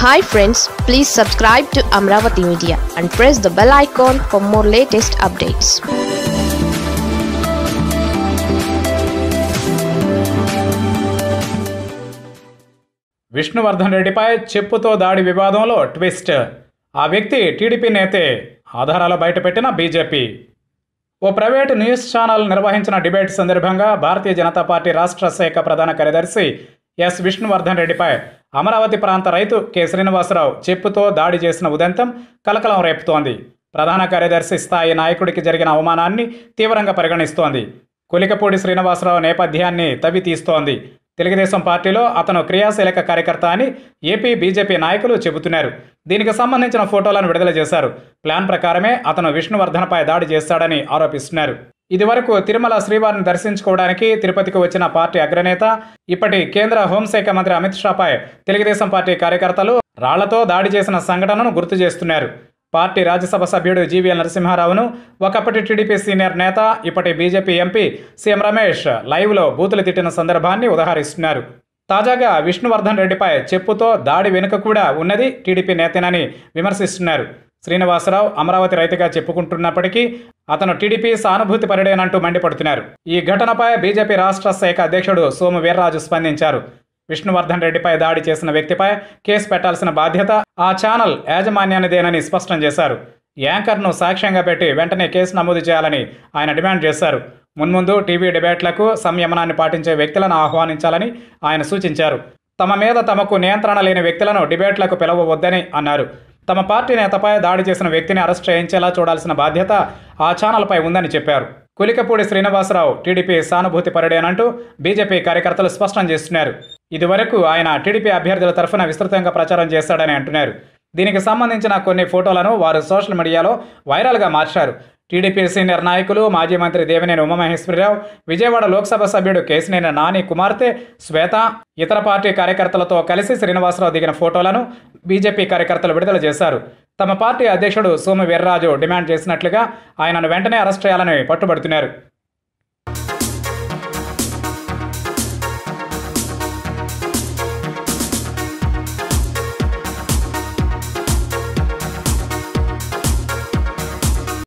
hi friends please subscribe to Amaravati media and press the bell icon for more latest updates Vishnuvardhan రెడ్డిపై చెప్పుతో దాడి వివాదంలో twist ఆ వ్యక్తి టీడీపీ నేతే ఆధారాలు బయటపెట్టిన బీజేపీ ఓ ప్రైవేటు న్యూస్ ఛానల్ నిర్వహించిన డిబేట్ సందర్భంగా భారతీయ జనతా పార్టీ రాష్ట్ర శాఖ ప్రధాన కార్యదర్శి ఎస్ విష్ణువర్ధన్ రెడ్డిపై అమరావతి ప్రాంత రైతు కె శ్రీనివాసరావు చెప్పుతో దాడి చేసిన ఉదంతం కలకలం రేపుతోంది ప్రధాన కార్యదర్శి స్థాయి నాయకుడికి జరిగిన అవమానాన్ని తీవ్రంగా పరిగణిస్తోంది కొలికపూడి శ్రీనివాసరావు నేపథ్యాన్ని తవ్వి తీస్తోంది తెలుగుదేశం పార్టీలో అతను క్రియాశీలక కార్యకర్త అని ఏపీ బీజేపీ నాయకులు చెబుతున్నారు దీనికి సంబంధించిన ఫోటోలను విడుదల చేశారు ప్లాన్ ప్రకారమే అతను విష్ణువర్ధన్పై దాడి చేస్తాడని ఆరోపిస్తున్నారు ఇదివరకు తిరుమల శ్రీవారిని దర్శించుకోవడానికి తిరుపతికి వచ్చిన పార్టీ అగ్రనేత ఇప్పటి కేంద్ర హోంశాఖ మంత్రి అమిత్ షాపై తెలుగుదేశం పార్టీ కార్యకర్తలు రాళ్లతో దాడి చేసిన సంఘటనను గుర్తు చేస్తున్నారు పార్టీ రాజ్యసభ సభ్యుడు జీవీఎల్ నరసింహారావును ఒకప్పటి టీడీపీ సీనియర్ నేత ఇప్పటి బీజేపీ ఎంపీ సీఎం రమేష్ లైవ్లో బూతులు తిట్టిన సందర్భాన్ని ఉదహరిస్తున్నారు తాజాగా విష్ణువర్ధన్ రెడ్డిపై చెప్పుతో దాడి వెనుక కూడా ఉన్నది టీడీపీ నేతేనని విమర్శిస్తున్నారు శ్రీనివాసరావు అమరావతి రైతుగా చెప్పుకుంటున్నప్పటికీ అతను టీడీపీ సానుభూతి పరుడేనంటూ మండిపడుతున్నారు ఈ ఘటనపై బీజేపీ రాష్ట్ర శాఖ అధ్యక్షుడు సోము వీర్రాజు స్పందించారు విష్ణువర్ధన్ రెడ్డిపై దాడి చేసిన వ్యక్తిపై కేసు పెట్టాల్సిన బాధ్యత ఆ ఛానల్ యాజమాన్యానిదేనని స్పష్టం చేశారు యాంకర్ను సాక్ష్యంగా పెట్టి వెంటనే కేసు నమోదు చేయాలని ఆయన డిమాండ్ చేశారు మున్ముందు టీవీ డిబేట్లకు సంయమనాన్ని పాటించే వ్యక్తులను ఆహ్వానించాలని ఆయన సూచించారు తమ మీద తమకు నియంత్రణ లేని వ్యక్తులను డిబేట్లకు పిలవవద్దని అన్నారు తమ పార్టీ నేతపై దాడి చేసిన వ్యక్తిని అరెస్ట్ చేయించేలా చూడాల్సిన బాధ్యత ఆ ఛానల్పై ఉందని చెప్పారు కులికపూడి శ్రీనివాసరావు టీడీపీ సానుభూతి పరుడేనంటూ బీజేపీ కార్యకర్తలు స్పష్టం చేస్తున్నారు ఇదివరకు ఆయన టీడీపీ అభ్యర్థుల తరఫున విస్తృతంగా ప్రచారం చేశాడని అంటున్నారు దీనికి సంబంధించిన కొన్ని ఫోటోలను వారు సోషల్ మీడియాలో వైరల్గా మార్చారు టీడీపీ సీనియర్ నాయకులు మాజీ మంత్రి దేవినేని ఉమామహేశ్వరరావు విజయవాడ లోక్సభ సభ్యుడు కేసినేని నాని కుమార్తె శ్వేత ఇతర పార్టీ కార్యకర్తలతో కలిసి శ్రీనివాసరావు దిగిన ఫోటోలను బీజేపీ కార్యకర్తలు విడుదల చేశారు తమ పార్టీ అధ్యక్షుడు సోము వీర్రాజు డిమాండ్ చేసినట్లుగా ఆయనను వెంటనే అరెస్ట్ చేయాలని పట్టుబడుతున్నారు